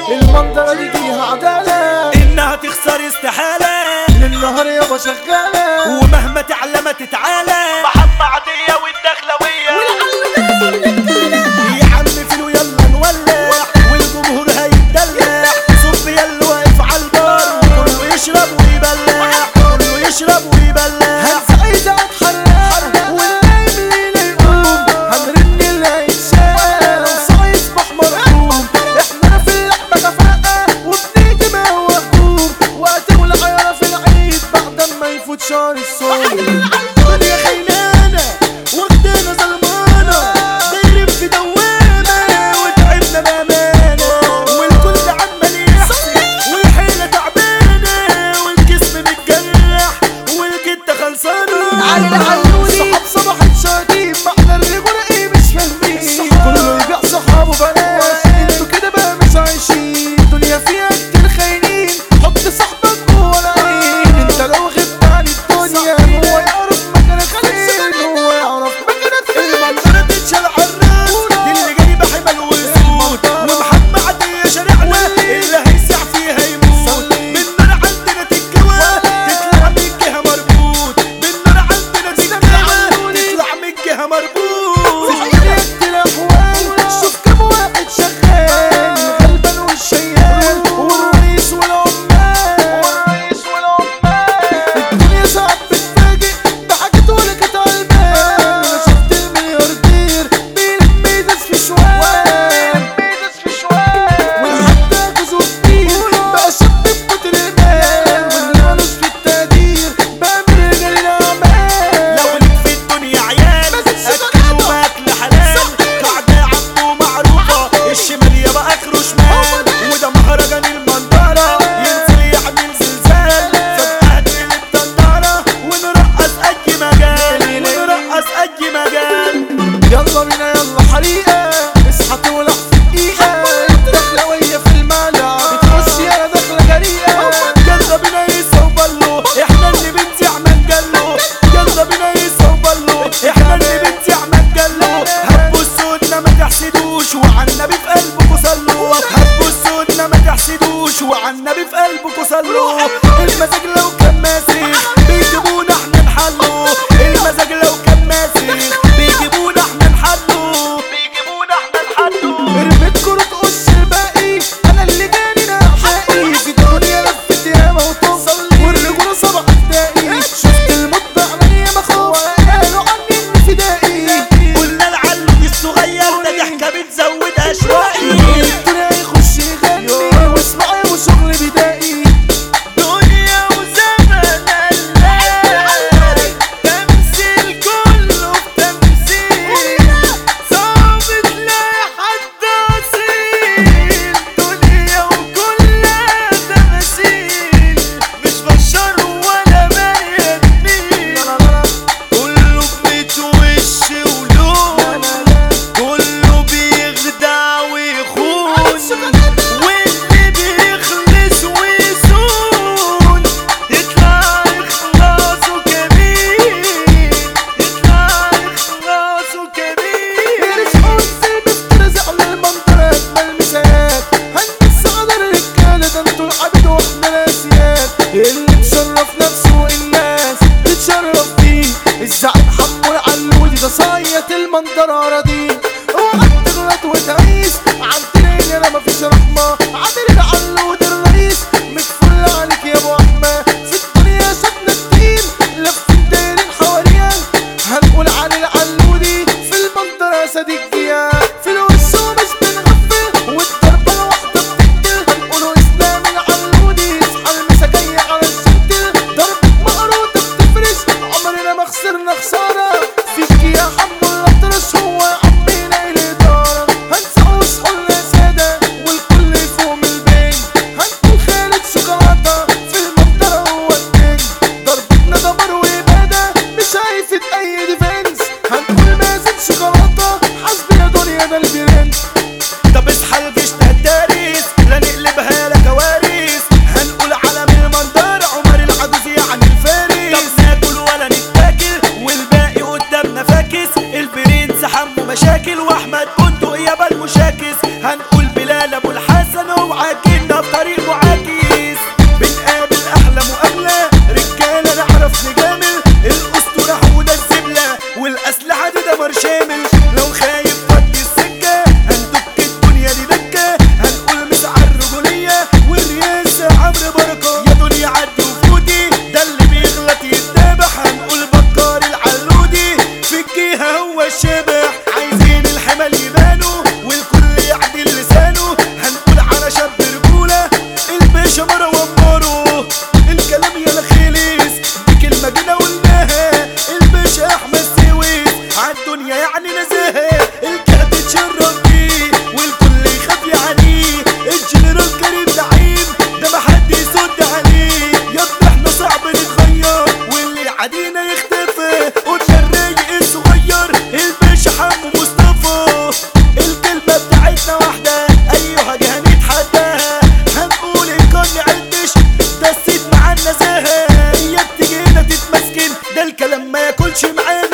المنظرة دي فيها عدالة انها تخسر استحالة للنهار يابا شغالة ومهما تعلى ما تتعالى محمد عطية والدخلوية يا عم فيلو يلا نولع والجمهور هيتدلع صب يلا واقف على البار كله يشرب ويبلع كله يشرب ويبلع هنسى عايزة اتحرك والنايم ليلة يقوم هنرن اللي هيتشال وصاع يصبح مرحوم احنا في اللعبة كفاءة وبنيجي ما هو هجوم وقت والعيارة في العيد بعد ما يفوت شهر الصوم الدنيا خينانة واخدانا ظلمانة دايرين في دوامة وتعبنا بأمانة والكل عمال يحكي والحيلة تعبانة والجسم متجرح والكتة خلصانة علي العلولي. صحاب صباح شاكين معنى الرجولة ايه مش فاهمين كله يبيع صحابه بلاش انتوا كده بقى مش عايشين الدنيا فيها كتير خاينين حط صاحبك جوه العين انت لو غبت عن الدنيا هو يعرف مكانك فين هو يعرف مكانك فين المنظرة تتشال عالراس دي اللي جايبة حمل وسود ومحمد عدية شارعنا اللي هيسع فيها يموت بالنار عندنا تتجوى تطلع من الجهة مربوط بالنار عندنا تتجوى تطلع من الجهة مربوط حياة الأحوال شوف كم واحد شغال الغلبان والشيال والرئيس والعمال والرئيس والعمال الدنيا ساعات بتفاجئ بحاجات ولا كانت على البال أنا شفت الملياردير بيلم بيدس في شوال بيدس في شوال والحتى جوزه كبير بقى شاب بكتر المال واللي مالوش في التقدير بقى من رجال الأعمال لو ليك في الدنيا عيال اكل واكل حلال قاعدة عمو معروفة الشمال يابا اخره شمال وده مهرجان المنظرة ينزل يعمل زلزال فجأة تقلب طنطرة ونرقص اي مجال ونرقص اي مجال يلا بينا يلا حريقة اصحى تولع في دقيقة الدخلوية في الملعب بتخش يا دخلة جريئة يلا بينا يسا وبلو احنا اللي بنزع من جلو يلا بينا يسا وبلو احنا اللي بنزع من جلو هتبصوا لنا ما تحسدوش وعلى النبي في قلبكوا صلوا هتبصوا لنا ما تحسدوش وعلى النبي في قلبكوا صلوا المزاج لو كان ماسخ بيجيبونا احنا نحلو المزاج لو كان ماسخ بيجيبونا احنا نحلو بيجيبونا احنا نحلو رميت كرة قص الباقي انا اللي جاني نحقي في الدنيا لفت ياما وتوصل والرجولة صبح تلاقي شفت الموت بعينيا مخوف قالوا عني اني فدائي قلنا العلو الصغير ده ضحكة بتزود أشواقي الدنيا يخش يغني واسمعي وشغل بدائي دنيا وزمن قلال تمثيل كله بتمثيل صعب تلاقي حد أصيل دنيا وكلها تماثيل مش بشر ولا بني آدمين كله بميت وش ولون كله بيخدع ويخون واللي بيخلص ويزول يطلع إخلاصه كبير يطلع إخلاصه كبير الحزن بيفترزق للمنطقة أجمل مسايات هنجس قدر الرجالة ده انتوا العبيد واحنا الأسياد اللي مشرف نفسه والناس بتشرف بيه الزعيم حمو العلودي ده صيت المنظرة راضي اوعى تغلط وتعيش عالدنيا انا مفيش رحمة عادل العلودي الرئيس متفل عليك يا ابو احمد في الدنيا شفنا كتير لفين دايرين حوالينا هنقول عن العلودي في المنظرة صديق جيان في الوش ومش بنغفل والضربة الواحدة بتقتل هنقولوا اسلام العلودي اصحى المسا جاية على الجنتل ضربة مقروطة بتفرش عمرنا ما خسرنا خسارة فيك يا حمو الأطرش هو طريق معاكس بنقابل احلى مقابله رجاله نعرف نجامل الاسطوره حوده الزبله والاسلحه دي دمر شامل لو خايف ودي السكه هندك الدنيا دي دكه هنقول مسعى الرجوليه والرياسه عمرو بركه يا دنيا عدي وفوتي ده اللي بيغلط يتذبح هنقول بكار العلودي في الجهه هو الشبح عايزين الحمل يبانوا والكل يعدل لسانه هنقول على شاب رجوله الباشا مروان مارو الكلام يا خليس دي كلمه جينا قلناها الباشا احمد سويس عالدنيا يعني نزاهه الجهه تتشرف بيه والكل يخاف يعانيه الجنرال كريم زعيم ده محد يسد عليه يا ابني احنا صعب نتغير واللي عادينا يختفي قلنا الرايق الصغير الباشا حمو مصطفى الكلمة بتاعتنا واحدة أيها جهة نتحداها هنقول الكون عدش ده السيد معانا زهق اياك تجينا تتمسكن ده الكلام ما ياكلش معانا